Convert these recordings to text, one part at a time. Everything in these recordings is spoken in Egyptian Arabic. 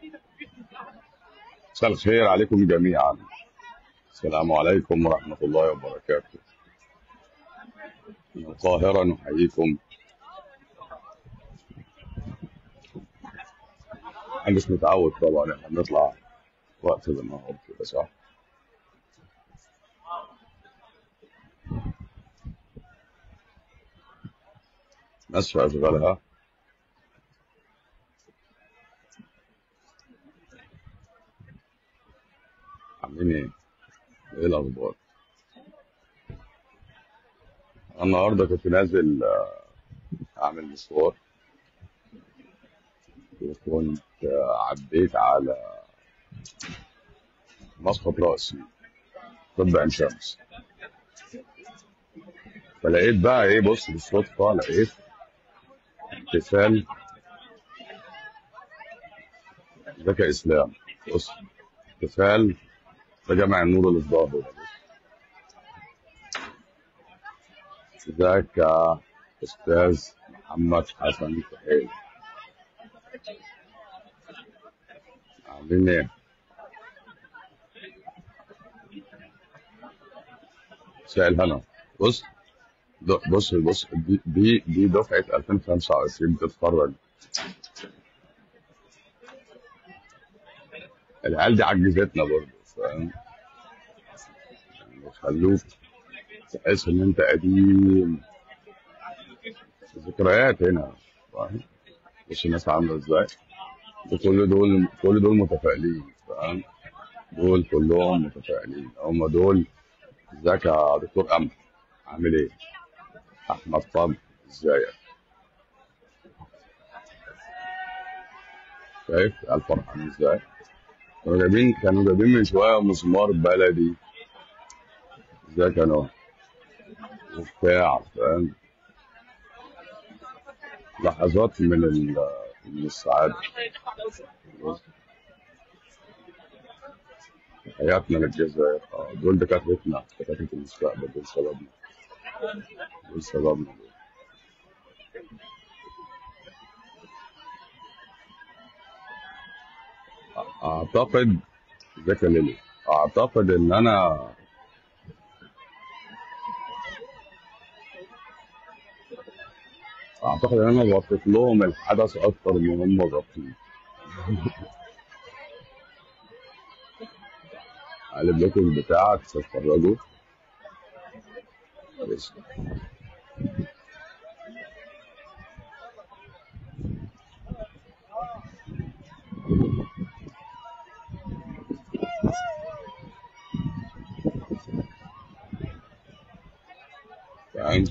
مساء الخير عليكم جميعا السلام عليكم ورحمة الله وبركاته من القاهرة نحييكم أنا مش متعود طبعا احنا بنطلع وقت النهار كده صح ناس في أشغالها عاملين إيه؟ إيه الأخبار؟ أنا النهاردة كنت نازل آه، أعمل مشوار وكنت آه، عديت على مسقط رأسي طب عين شمس فلقيت بقى إيه بص بالصدفة لقيت احتفال ذكاء إسلام بص احتفال في جامع النور اللي في ظهره ده. ازيك يا أستاذ محمد حسن كحيل عاملين إيه؟ مساء الهنا بص د- بص بص دي دي دي دفعة 2025 بتتخرج العيال دي عجزتنا برضه فاهم يعني خلوك تحس ان انت قديم ذكريات هنا فاهم بص الناس عامله ازاي وكل دول كل دول متفائلين فاهم دول كلهم متفائلين هم دول ازيك يا دكتور قمح عامل ايه احمد طب ازيك شايف الفرح عامل ازاي كانوا جايبين كانوا جايبين من شويه مسمار بلدي ازيك يا نوح وبتاع فاهم لحظات من ال- من السعاده بص، حياتنا للجزائر آه، دول دكاترتنا دكاتره المستقبل دول شبابنا دول شبابنا دول اعتقد ازيك يا ليلي اعتقد ان انا اعتقد ان انا غطيت لهم الحدث اكتر من هم غطين قلب لكم البتاع تتفرجوا بس فاهم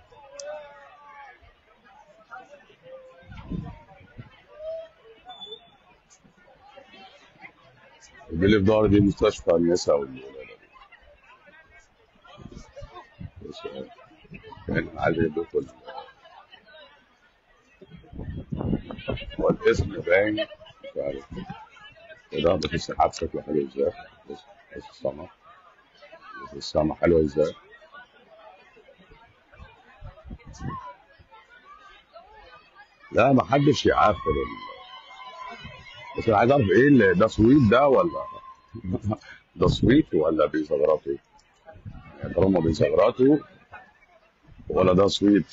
دي اللي في ظهري دي مستشفى النساء والولاد بس يعني عايز اجيب لكم ال- هو الاسم باين مش عارف كده بس السحاب شكله حلو ازاي بس بس السما بس السما حلوه ازاي لا ما حدش يعافر ال- بس انا عايز اعرف ايه اللي ده سويت ده ولا ده سويت ولا بيزغرطوا يعني طالما بيزغرطوا ولا ده سويت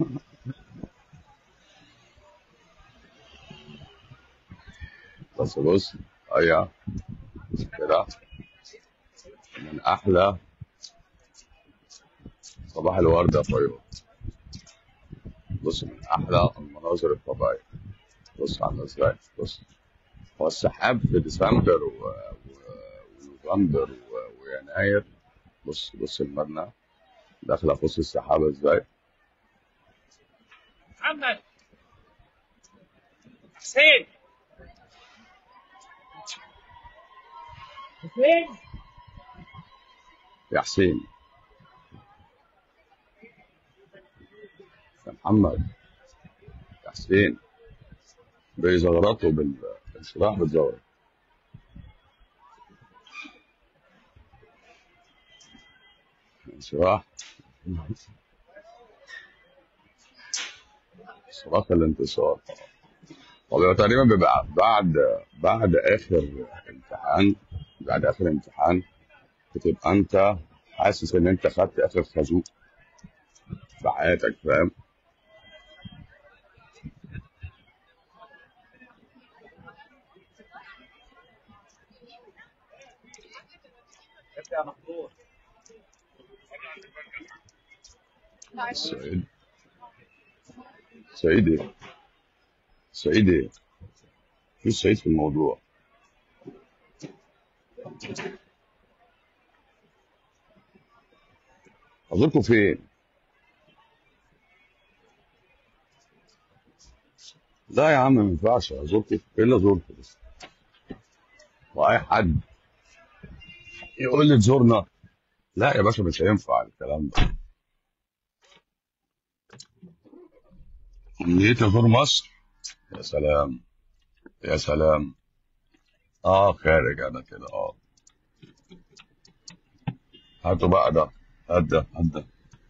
بس بص ايوه كده من احلى صباح الورد يا طيور بص من احلى المناظر الطبيعيه بص عامله ازاي بص هو السحاب في ديسمبر و- و- ونوفمبر و- ويناير بص بص المبنى داخله في وسط السحابه ازاي محمد حسين حسين يا حسين يا محمد يا حسين بيزغرطوا بال الشراح بتزغرط الشراح صراخ الانتصار هو بيبقى تقريبا بيبقى بعد بعد اخر امتحان بعد اخر امتحان بتبقى انت حاسس ان انت خدت اخر خازوق في حياتك فاهم سعيد سعيد ايه سعيد ايه في سعيد في الموضوع ازوركم فين لا يا عم ما ينفعش ازوركم ايه اللي ازوركم بس واي حد يقول لي تزورنا لا يا باشا مش هينفع الكلام ده نيتي ازور مصر يا سلام يا سلام اه خارج انا كده اه هاتوا بقى ده هات ده هات ده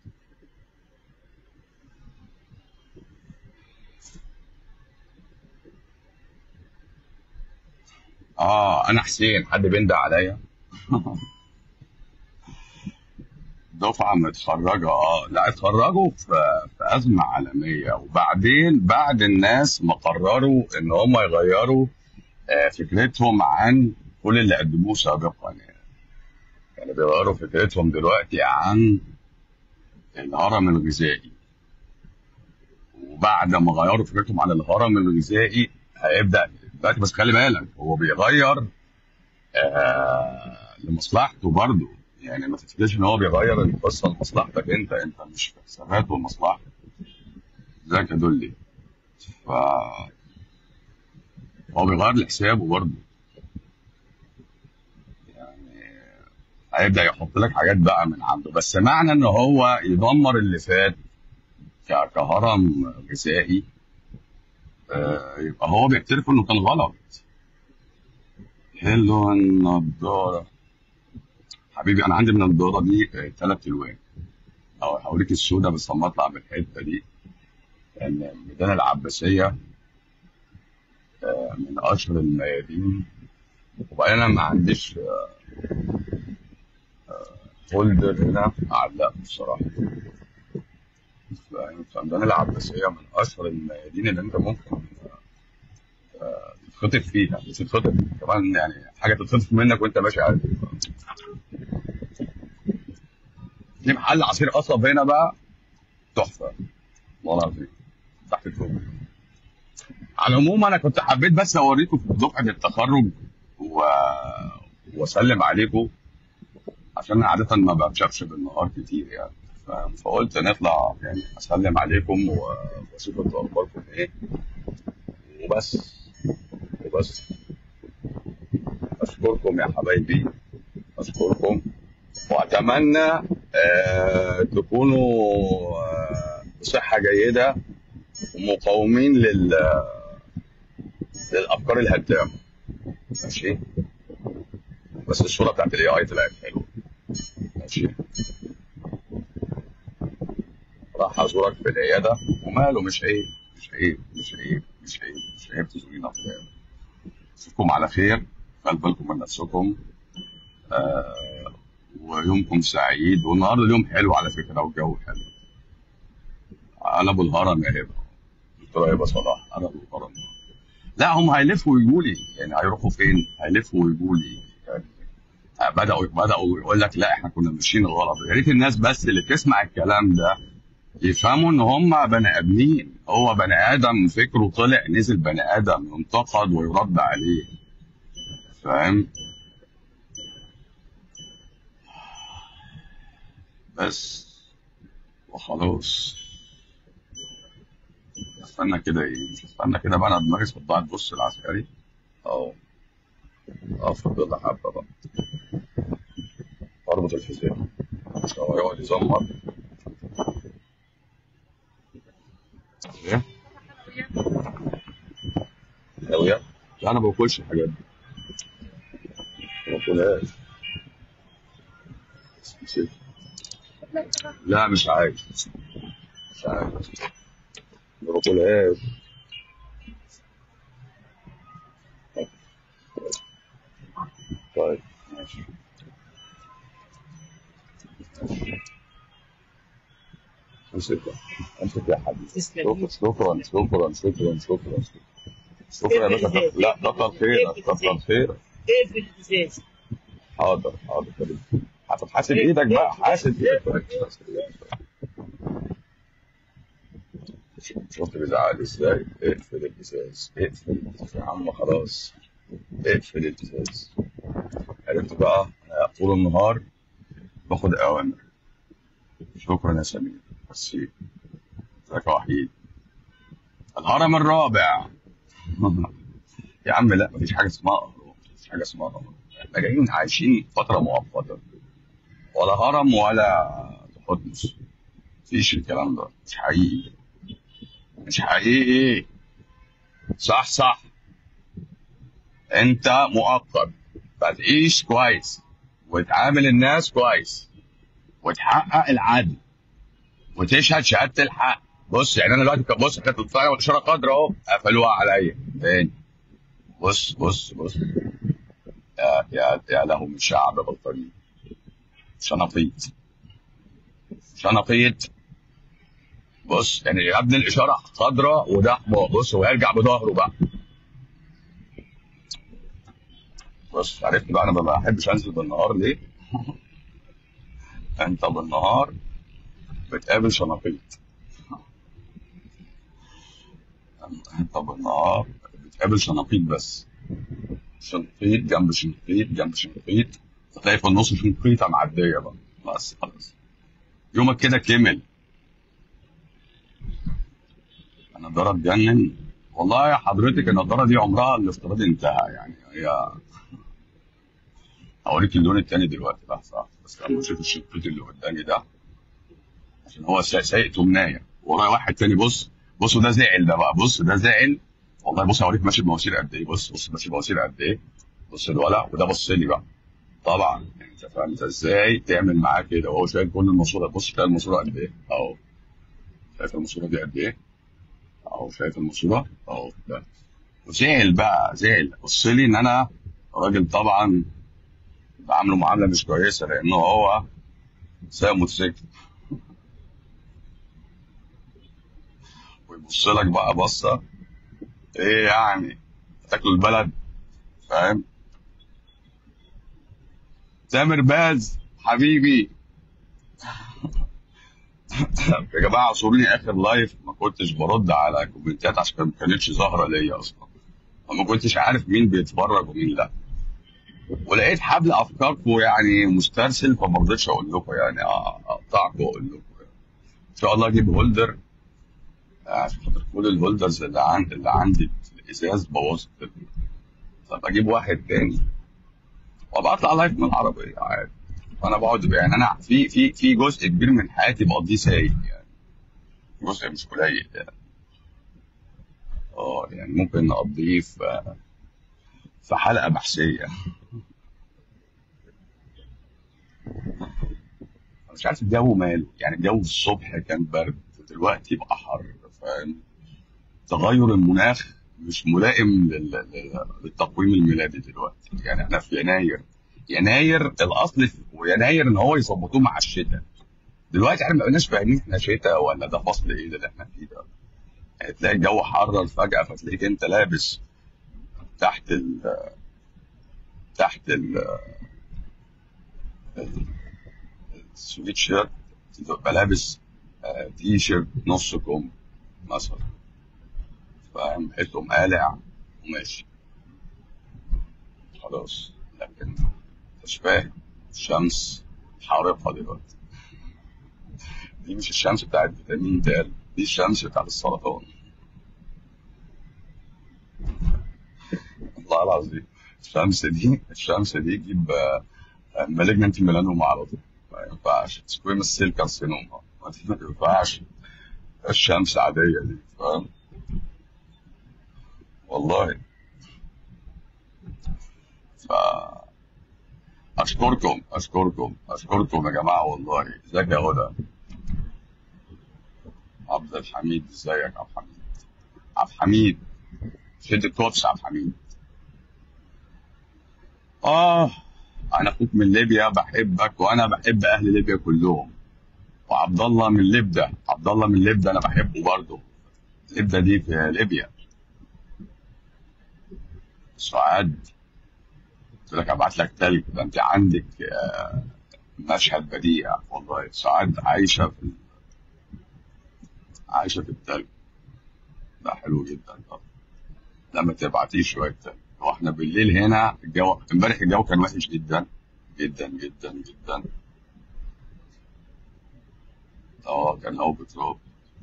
اه انا حسين حد بيندى عليا دفعة متخرجة اه لا اتخرجوا في في أزمة عالمية وبعدين بعد الناس ما قرروا إن هم يغيروا آه، فكرتهم عن كل اللي قدموه سابقا يعني يعني بيغيروا فكرتهم دلوقتي عن الهرم الغذائي وبعد ما غيروا فكرتهم عن الهرم الغذائي هيبدأ دلوقتي بس خلي بالك هو بيغير آه لمصلحته برضه يعني ما تفتكرش ان هو بيغير القصه لمصلحتك انت انت مش في حساباته لمصلحتك ازيك يا دولي فهو بيغير لحسابه برضه يعني هيبدا يحط لك حاجات بقى من عنده بس معنى ان هو يدمر اللي فات ك- كهرم غذائي آه يبقى هو بيعترف انه كان غلط حلو النضاره حبيبي انا عندي من النضاره دي ثلاث الوان او هوريك السوداء بس لما اطلع من الحته دي لان ميدان العباسيه آه، من اشهر الميادين وبعدين انا ما عنديش هولدر هنا اعلقه بصراحه فاهم؟ فميدان العباسيه من اشهر الميادين اللي انت ممكن آه، تتخطف فيها مش تتخطف كمان يعني حاجه تتخطف منك وانت ماشي عادي في محل عصير قصب هنا بقى تحفه والله العظيم تحت الفوق على العموم انا كنت حبيت بس اوريكم في دفعه التخرج و... واسلم عليكم عشان عاده ما بتشافش بالنهار كتير يعني ف- فقلت نطلع يعني اسلم عليكم و- واشوف انتوا اخباركم ايه وبس وبس اشكركم يا حبايبي اشكركم واتمنى آه تكونوا آه بصحه جيده ومقاومين لل... للافكار الهدامه ماشي بس الصوره بتاعت الاي اي طلعت حلوه ماشي راح ازورك في العياده وماله مش عيب مش عيب مش عيب مش عيب مش عيب تزورينا في العياده اشوفكم على خير خلي بالكم من نفسكم آه ويومكم سعيد والنهارده اليوم حلو على فكره والجو حلو قلبوا الهرم يا هبه قلت له هبه صلاح قلبوا الهرم لا هم هيلفوا ويجوا لي يعني هيروحوا فين؟ هيلفوا ويجوا لي يعني بداوا بداوا يقول لك لا احنا كنا ماشيين غلط يا ريت الناس بس اللي بتسمع الكلام ده يفهموا ان هم بني ادمين هو بني ادم فكره طلع نزل بني ادم ينتقد ويرد عليه فاهم بس وخلاص استنى كده ايه مش استنى كده بقى انا دماغي صدعت بص العسكري اه اه فضل حبه بقى اربط الحزام مش هو يقعد يزمر ايه ناوية لا انا ما باكلش الحاجات دي ما باكلهاش نسيت. لا مش عايز مش عايز ما باكلهاش امسك امسك يا حبيبي تسلم شكرا ايدك شكرا تسلم شكرا شكرا شكرا شكرا شكرا يا اقفل باشا الازاز كتر لا اقفل كتر الازاز خيرك اقفل كتر الازاز خيرك اقفل الازاز حاضر حاضر حبيبي حاسب حاسب اقفل ايدك بقى اقفل حاسب اقفل ايدك اقفل حاسب ايدك شفت بيزعل ازاي اقفل الازاز اقفل الازاز يا عم خلاص اقفل الازاز عرفت بقى أنا طول النهار باخد اوامر شكرا يا سمير ميرسي ازيك يا وحيد الهرم الرابع يا عم لا مفيش حاجه اسمها اهرام مفيش حاجه اسمها اهرام احنا جايين عايشين فتره مؤقته ولا هرم ولا تحدث مفيش الكلام ده مش حقيقي مش حقيقي صح صح انت مؤقت فتعيش كويس وتعامل الناس كويس وتحقق العدل وتشهد شهاده الحق بص يعني انا دلوقتي كان- بص كانت الفرع والاشاره قدر اهو قفلوها عليا تاني بص بص بص يا يا يا له من شعب بلطجي شنطيط شنطيط بص يعني يا ابني الاشاره خضراء وده احمر بص وهيرجع بظهره بقى بص عرفت بقى انا ما بحبش انزل بالنهار ليه؟ انت بالنهار بتقابل شنطيط انت بالنهار بتقابل شنطيط بس شنطيط جنب شنطيط جنب شنطيط تلاقي في النص شنطيطه معديه بقى بس خلاص يومك كده كمل النضاره تجنن والله يا حضرتك النضاره دي عمرها الافتراضي انتهى يعني هي هوريك اللون التاني دلوقتي لحظه بس لما اشوف الشنطيط اللي قدامي ده عشان هو سا- سايق تمنايه ورايا واحد تاني بص بص ده زعل ده بقى بص ده زعل والله بص هوريك ماشي بمواسير قد ايه بص بص ماشي بمواسير قد ايه بص الولع وده بص لي بقى طبعا يعني انت فاهم انت ازاي تعمل معاه كده وهو شايل كل الماسوره بص شايل الماسوره قد ايه اهو شايف الماسوره دي قد ايه اهو شايف الماسوره اهو ده وزعل بقى زعل بص لي ان انا راجل طبعا بعامله معامله مش كويسه لانه هو سايق موتوسيكل ويبص لك بقى بصه ايه يعني تاكل البلد فاهم تامر باز حبيبي يا جماعه اعذروني اخر لايف ما كنتش برد على كومنتات عشان ما كانتش ظاهره ليا اصلا وما كنتش عارف مين بيتفرج ومين لا ولقيت حبل افكاركم يعني مسترسل فما رضيتش اقول لكم يعني أ- اقطعكم واقول لكم ان شاء الله اجيب هولدر عشان خاطر كل الهولدرز اللي عندي اللي عندي في الازاز بوظت طب اجيب واحد تاني وابقى اطلع لايف من العربيه عادي فانا بقعد يعني انا في في في جزء كبير من حياتي بقضيه سايق يعني جزء مش قليل يعني اه يعني ممكن نقضيه في في حلقه بحثيه مش عارف الجو ماله يعني الجو الصبح كان برد دلوقتي بقى حر فاهم تغير المناخ مش ملائم لل- لل- للتقويم الميلادي دلوقتي يعني احنا في يناير يناير الاصل في ويناير ان هو يظبطوه مع الشتاء دلوقتي احنا ما بقيناش فاهمين احنا شتاء ولا ده فصل ايه ده اللي احنا فيه ده يعني تلاقي الجو حرر فجأة فتلاقيك انت لابس تحت ال تحت ال السويت شيرت تبقى لابس آه، تي شيرت نص كم مثلا فاهم بحيث تقوم قالع وماشي خلاص لكن مش فاهم الشمس حارقة دلوقتي دي مش الشمس بتاعت فيتامين د دي الشمس بتاعت السرطان والله العظيم الشمس دي الشمس دي تجيب مالجنت ميلانوما على طول ما ينفعش سكويمس سيل كارسينوما ما ينفعش الشمس عادية دي فاهم والله فأشكركم أشكركم أشكركم يا جماعة والله ازيك يا هدى عبد الحميد ازيك يا عبد الحميد عبد الحميد شد الكوتش يا عبد الحميد اه انا اخوك من ليبيا بحبك وانا بحب اهل ليبيا كلهم وعبد الله من لبده عبد الله من لبده انا بحبه برضه لبده دي في ليبيا سعاد قلت لك ابعت لك تلج ده انت عندك آه، مشهد بديع والله سعاد عايشه في عايشه في التلج ده حلو جدا طب لما تبعتيه شويه تلج واحنا بالليل هنا الجو امبارح الجو كان وحش جدا جدا جدا جدا اه كان هو بتراب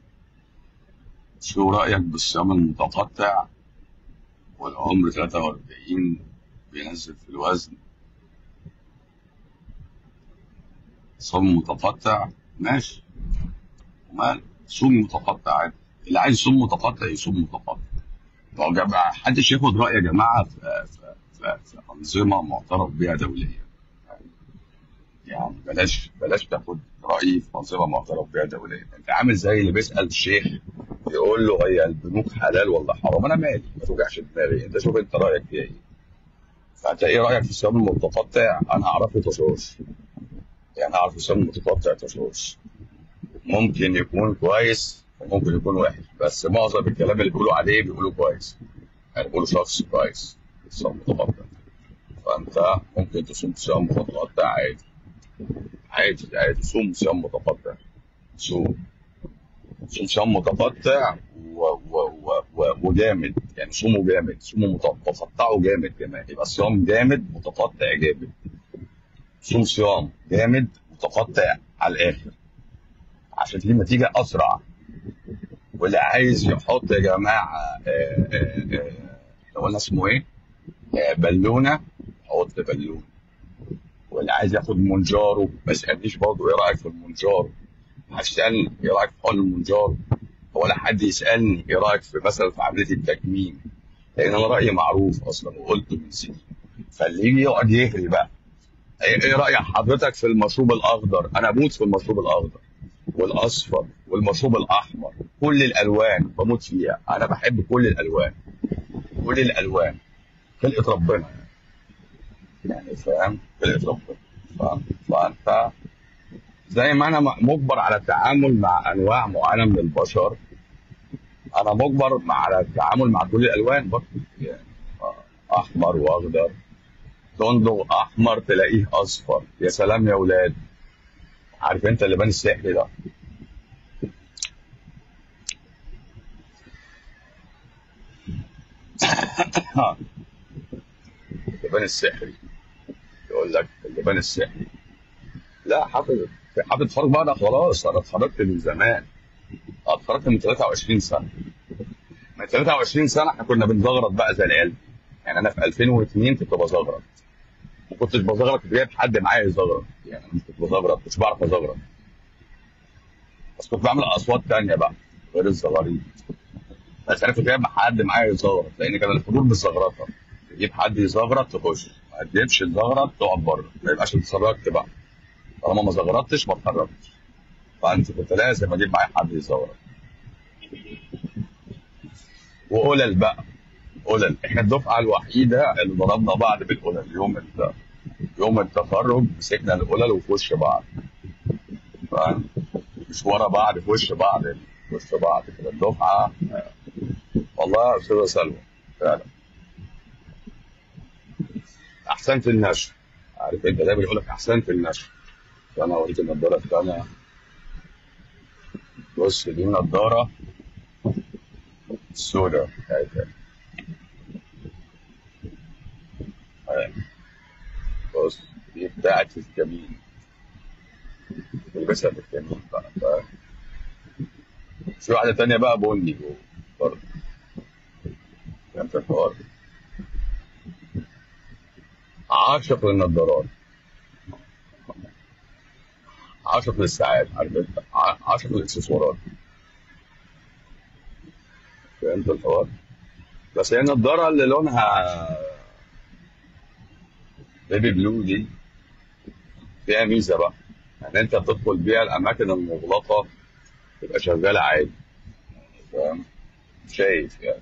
شو رايك بالصيام المتقطع والعمر 43 بينزل في الوزن صوم متقطع ماشي ومال صوم متقطع عادي اللي عايز يصوم متقطع يصوم متقطع ما هو جماعة محدش ياخد رأي يا جماعة في, في, في, في أنظمة معترف بها دوليا يعني بلاش بلاش تاخد رأيي في أنظمة معترف بها دوليا أنت عامل زي اللي بيسأل الشيخ يقول له هي البنوك حلال ولا حرام أنا مالي ما توجعش دماغي أنت شوف أنت رأيك فيها إيه فأنت إيه رأيك في الصيام المتقطع أنا أعرفه تشوش يعني أعرف الصيام المتقطع تشوش ممكن يكون كويس وممكن يكون وحش بس معظم الكلام اللي بيقولوا عليه بيقولوا كويس يعني بيقولوا شخص كويس صيام متقطع فانت ممكن تصوم صيام متقطع عادي عادي عادي صوم صيام متقطع صوم صوم صيام متقطع و... و... و... و... وجامد يعني صومه جامد صومه متقطعه جامد كمان يبقى صيام جامد متقطع جامد صوم صيام جامد متقطع على الاخر عشان تجيب نتيجه اسرع واللي عايز يحط يا جماعه آه، آه، آه، قلنا اسمه ايه؟ آه، بالونه حط بالونه واللي عايز ياخد منجارو ما يسالنيش برضه ايه رايك في المنجارو هتسالني ايه رايك في حقن المنجارو ولا حد يسالني ايه رايك في مثلا في عمليه التكميم لان انا رايي معروف اصلا وقلته من سنين فاللي يجي يقعد يهري بقى ايه إيه راي حضرتك في المشروب الاخضر انا بموت في المشروب الاخضر والاصفر والمشروب الاحمر كل الالوان بموت فيها انا بحب كل الالوان كل الالوان خلقه ربنا يعني فاهم خلقه ربنا فاهم فانت زي ما انا مجبر على التعامل مع انواع معينه من البشر انا مجبر مع- على التعامل مع كل الالوان برضه يعني آه، احمر واخضر فندق احمر تلاقيه اصفر يا سلام يا ولاد عارف انت اللبان السحري ده اللبان السحري يقول لك اللبان السحري لا حافظ حافظ اتفرج بقى ده خلاص انا اتخرجت من زمان اتخرجت من 23 سنه من 23 سنه احنا كنا بنزغرط بقى زي العيال يعني انا في 2002 كنت بزغرط ما كنتش بزغرط كنت جايب حد معايا يزغرط يعني انا مش كنت بزغرط كنتش بعرف ازغرط بس كنت بعمل اصوات تانية بقى غير الزغاريد بس انا كنت جايب حد معايا يزغرط لان كان الحضور بالزغرطه تجيب حد يزغرط تخش ما تجيبش الزغرط تقعد بره ما يبقاش اتسرجت بقى طالما ما زغرطتش ما اتحركتش فانت كنت لازم اجيب معايا حد يزغرط وقلل بقى قلل احنا الدفعه الوحيده اللي ضربنا بعض بالقلل يوم ال- يوم التخرج مسكنا القلل وفي وش بعض فاهم مش ورا بعض في وش بعض في وش بعض كده الدفعه آه، والله يا استاذه سلوى فعلا احسنت النشر عارف انت دايما يقول لك احسنت النشر فانا اوريك النضاره الثانيه بص دي نضاره سوداء هاي كده. هاي. بص دي بتاعت الكمين تلبسها في الكمين بقى فاهم؟ في واحده تانيه بقى بني جوه برضه فهمت الحوار عاشق للنضارات عاشق للساعات عارف انت ع- عاشق للاكسسوارات فهمت الحوار بس هي النضاره اللي لونها بيبي بلو دي فيها ميزه بقى ان انت بتدخل بيها الاماكن المغلقه تبقى شغاله عادي فاهم شايف يعني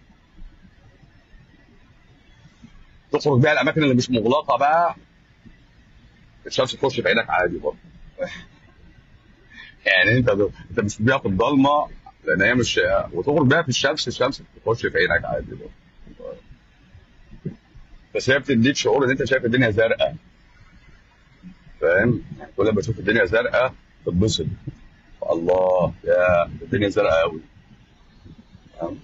تخرج بيها الاماكن اللي مش مغلقه بقى الشمس تخش في عينك عادي برضه يعني انت انت مش بيها في الضلمه لان هي مش وتخرج بيها في الشمس الشمس تخش في عينك عادي برضه. بس هي بتديك شعور ان انت شايف الدنيا زرقاء فاهم يعني كل ما تشوف الدنيا زرقاء تتبسط الله يا الدنيا زرقاء قوي فاهم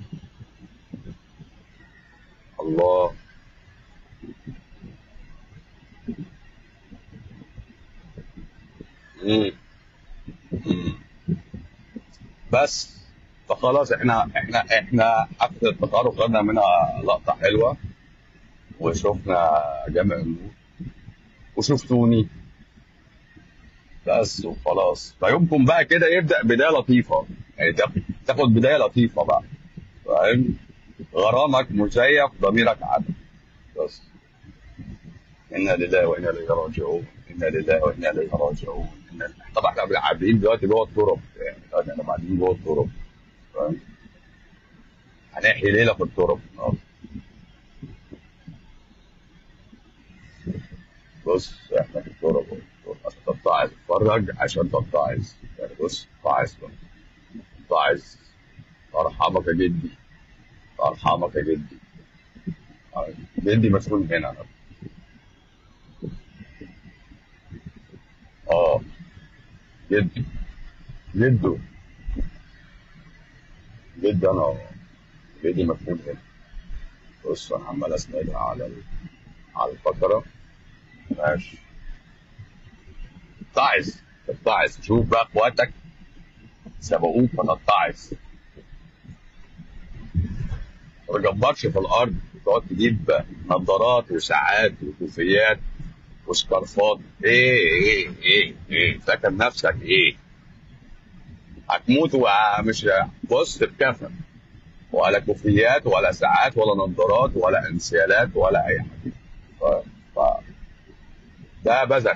الله مم. مم. بس فخلاص احنا احنا احنا حفله التخرج خدنا منها لقطه حلوه وشفنا جامع النور وشفتوني بس وخلاص فيومكم بقى كده يبدا بدايه لطيفه يعني تاخد تاخد بدايه لطيفه بقى فاهم غرامك مزيف ضميرك عدم بس انا لله وانا اليه راجعون انا لله وانا اليه راجعون إنا... طبعا احنا قاعدين دلوقتي جوه التراب يعني دلوقتي احنا قاعدين جوه التراب فاهم هنحيي ليله في التراب النهارده بص احنا في التراب أهو. عشان تتعظ اتفرج عشان تتعظ يعني بص اتعظ بقى اتعظ ارحمك يا جدي ارحمك يا جدي جدي مسؤول هنا انا اه جدي جده جدي انا جدي مسؤول هنا بص انا عمال اسندها على ال- على الفقره ماشي اتعظ اتعظ شوف بقى اخواتك سبقوك فتتعظ ما تجبرش في الارض وتقعد تجيب نظارات وساعات وكوفيات وسكارفات ايه ايه ايه ايه فاكر نفسك ايه هتموت ومش بص بكفن ولا كوفيات ولا ساعات ولا نظارات ولا انسيالات ولا اي حاجه ف... ف... ده بذخ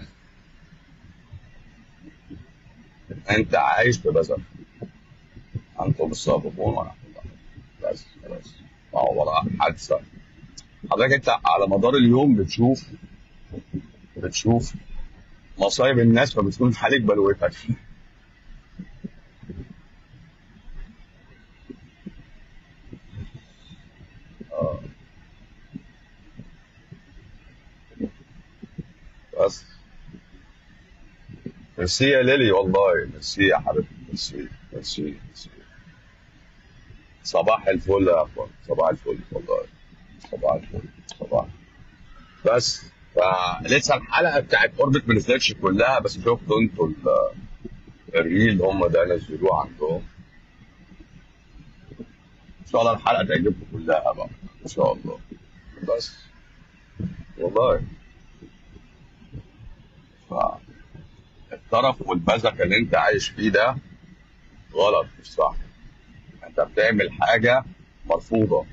انت عايش في بذخ انتم السابقون ونحن اللاحقون. بس خلاص ما هو وراء حادثه حضرتك انت على مدار اليوم بتشوف بتشوف مصايب الناس فبتكون عليك بلوتك آه، بس ميرسي يا ليلي والله ميرسي يا حبيبتي ميرسي ميرسي ميرسي صباح الفل يا اخوان صباح الفل والله صباح الفل صباح بس فلسه الحلقه بتاعت اوربت ما نزلتش كلها بس شفتوا انتوا ال- الريل هم ده نزلوه عندهم ان شاء الله الحلقه تعجبكم كلها بقى ان شاء الله بس والله فالطرف والبذخ اللي انت عايش فيه ده غلط مش صح انت بتعمل حاجه مرفوضه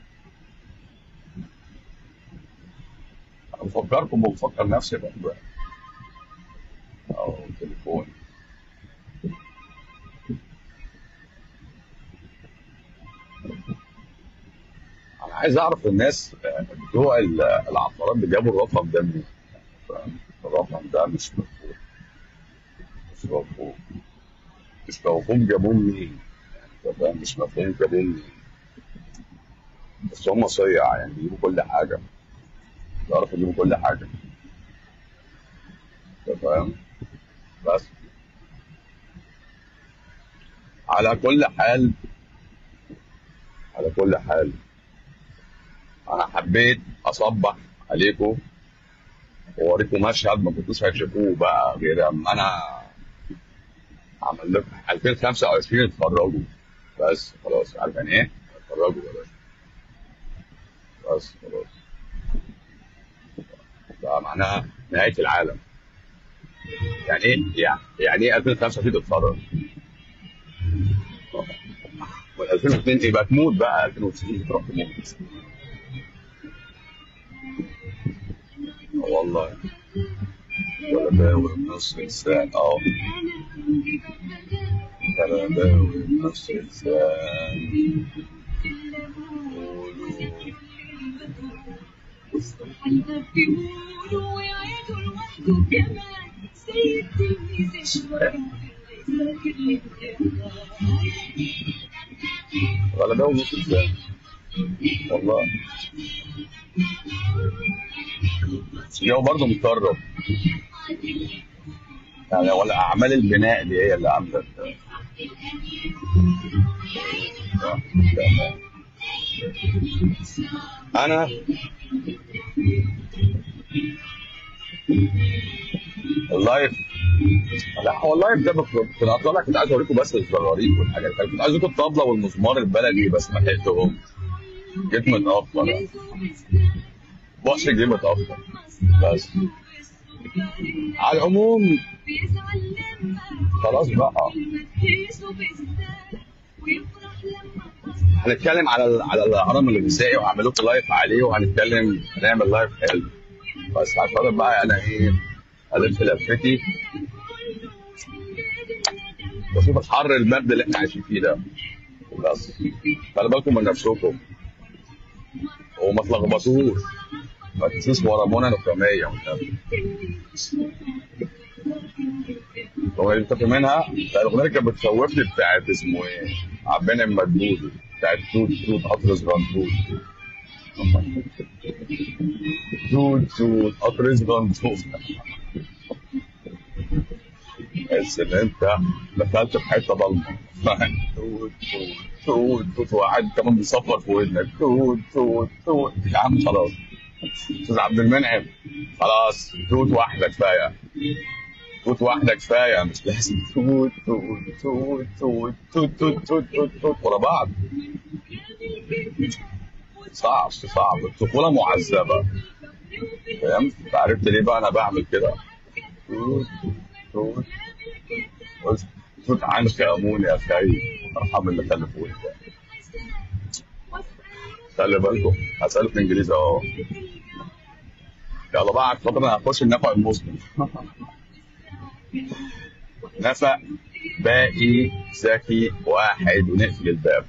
انا بفكركم وبفكر نفسي برضه او تليفون انا عايز اعرف الناس آه، بتوع ال- العقارات اللي جابوا الرقم ده منين فاهم؟ الرقم ده مش مفهوم مش مفهوم مش مفهوم جابوه منين أنت فاهم؟ مش مفهوم جابوه منين بس هم صيع يعني بيجيبوا كل حاجه بيعرفوا يجيبوا كل حاجه أنت فاهم بس على كل حال على كل حال انا حبيت اصبح عليكم واوريكم مشهد ما كنتوش هتشوفوه بقى غير اما انا عمل لكم 2025 اتفرجوا بس خلاص عارف يعني ايه؟ اتفرجوا يا باشا بس خلاص ده معناها نهايه العالم يعني ايه؟ يعني يعني ايه 2025 تتفرج؟ وال 2002 يبقى تموت بقى 2090 تروح تموت آه والله ولا باوي بنص لسان اه ولا باوي بنص لسان قولوا غلباوي ونص ازاي والله الجو برضه متطرب يعني ولا اعمال البناء دي هي اللي عامله ال- آه، تمام. انا اللايف لا هو اللايف ده بك- كنت هطلع كنت عايز اوريكم بس الزراريط والحاجات دي. كنت عايز اوريكم الطبله والمزمار البلدي بس ما لحقتهم جيت متاخر بص جه متاخر بس على العموم خلاص بقى هنتكلم على ال- على الهرم الغذائي وهعمل لكم لايف عليه وهنتكلم هنعمل لايف حلو بس هفضل بقى انا ايه الف لفتي بشوف الحر البرد اللي احنا عايشين فيه ده بس خلي بالكم من نفسكم وما تلخبطوش ما تنسوش ورا منى نقامية والنبي هو انت منها بتاع الاغنيه اللي كانت بتخوفني بتاعت اسمه ايه؟ عبان المدبولي بتاعت توت توت قطر صغنطوط توت توت قطر صغنطوط تحس ان انت دخلت في حته ضلمه توت توت توت توت وقاعد كمان بيصفر في ودنك توت توت توت يا عم خلاص استاذ عبد المنعم خلاص توت واحده كفايه توت واحده كفايه مش لازم توت توت توت توت توت توت توت توت توت ورا بعض صعب صعب الطفوله معذبه فهمت عرفت ليه بقى انا بعمل كده توت توت قلت توت عنك يا امون يا خي ارحم اللي خلفوني ده خلي بالكم هسألك انجليزي اهو يلا بقى على الفترة انا هخش النفق المسلم نفق باقي ذكي واحد ونقفل الباب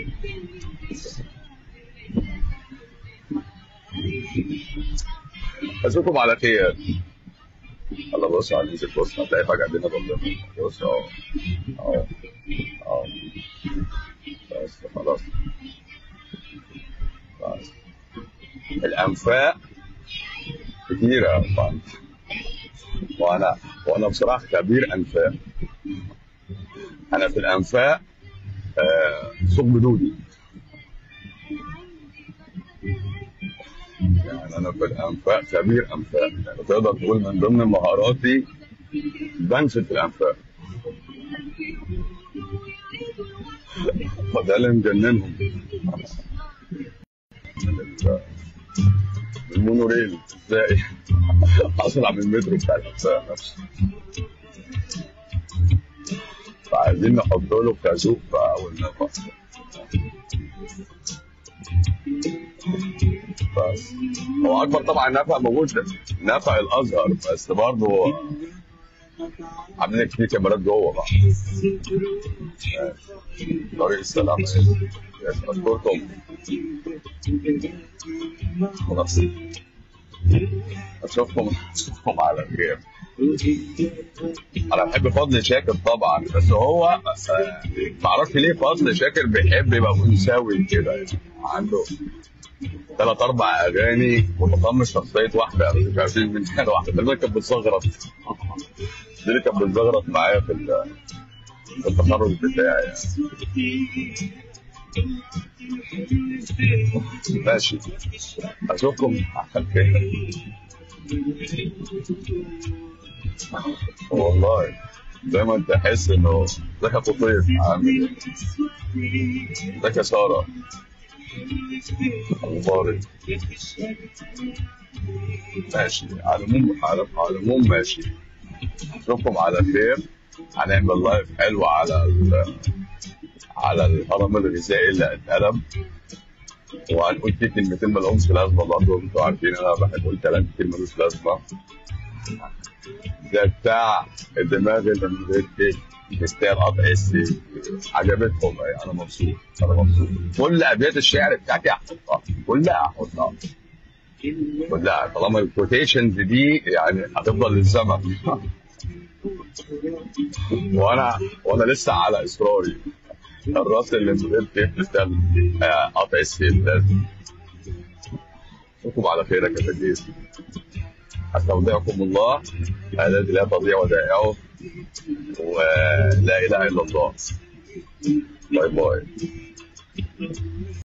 اشوفكم على خير يلا بص على الميوزك بص هتلاقي فجأة الدنيا ضلمت بص اهو اهو اهو بس خلاص بس الانفاق كتيرة طبعا وانا وانا بصراحة خبير انفاق انا في الانفاق آه ثقب دودي يعني انا في الانفاق خبير انفاق يعني تقدر تقول من ضمن مهاراتي بنفذ في الانفاق فده اللي مجننهم المونوريل ازاي اسرع من المترو بتاع الانفاق نفسه فعايزين نحط له خازوق في اول نفق بس هو اكبر طبعا نفق موجود نفق الازهر بس برضه عاملين كتير كاميرات جوه بقى طريق السلام اشكركم خلاص اشوفكم اشوفكم على خير انا بحب فضل شاكر طبعا بس هو آه، معرفش ليه فضل شاكر بيحب يبقى منساوي كده يعني عنده ثلاث اربع اغاني متضمن شخصيه واحده مش عارفين من حاجه واحده دي اللي كانت بتزغرط دي اللي كانت بتزغرط معايا في ال- في التخرج بتاعي يعني ماشي اشوفكم على خير والله دايما تحس انه ازيك يا قطيف عامل ايه؟ ازيك يا ساره اخبارك ماشي على العموم على على العموم ماشي اشوفكم على خير هنعمل لايف حلو على ال... على الهرم الغذائي اللي اتقلب وهنقول فيه كلمتين ما لهمش لازمه برضه انتوا عارفين انا بحب اقول كلام كتير ملوش لازمه ده بتاع الدماغ اللي من غير ايه بتاع القطع السي عجبتهم يعني انا مبسوط انا مبسوط كل ابيات الشعر بتاعتي هحطها كلها هحطها كلها طالما الكوتيشنز دي يعني هتفضل للزمن وانا وانا لسه على اصراري الراس اللي من غير كيف ده آه، قطع السيف ده اشوفكم على خير يا كتاكيت استودعكم الله الذي لا تضيع ودائعه ولا اله الا الله باي باي